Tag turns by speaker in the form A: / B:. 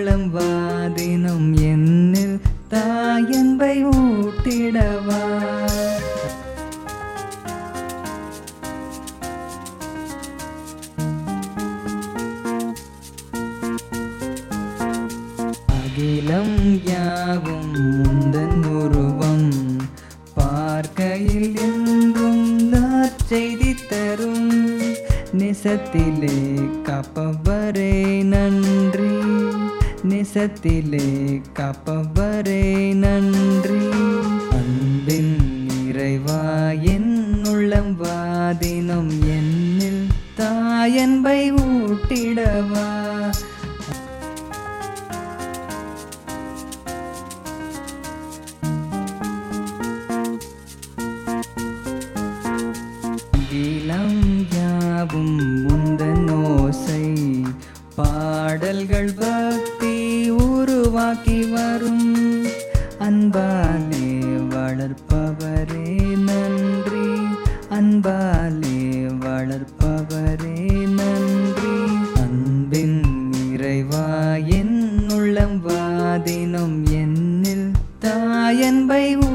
A: உள்ளம் வாதினும் என்னில் தாயன்பை ஊட்டிடவா அகிலம் யாவும் முந்தன் உருவம் பார்க்கையில் என்றும் நற்செய்தி தரும் நிசத்திலே காப்பவரே நன்றி நிசத்திலே காப்பவரே நன்றி அன்பின் நிறைவா என் உள்ளம் வாதினும் என்னில் தாயன்பை ஊட்டிடவா இளம் யாவும் முந்தன் ஓசை பாடல்கள் பக்தி உருவாக்கி வரும் அன்பாலே வளர்ப்பவரே நன்றி அன்பாலே வளர்ப்பவரே நன்றி அன்பின் நிறைவா என் உள்ளம் வாதினும் என்னில் தாயன்பை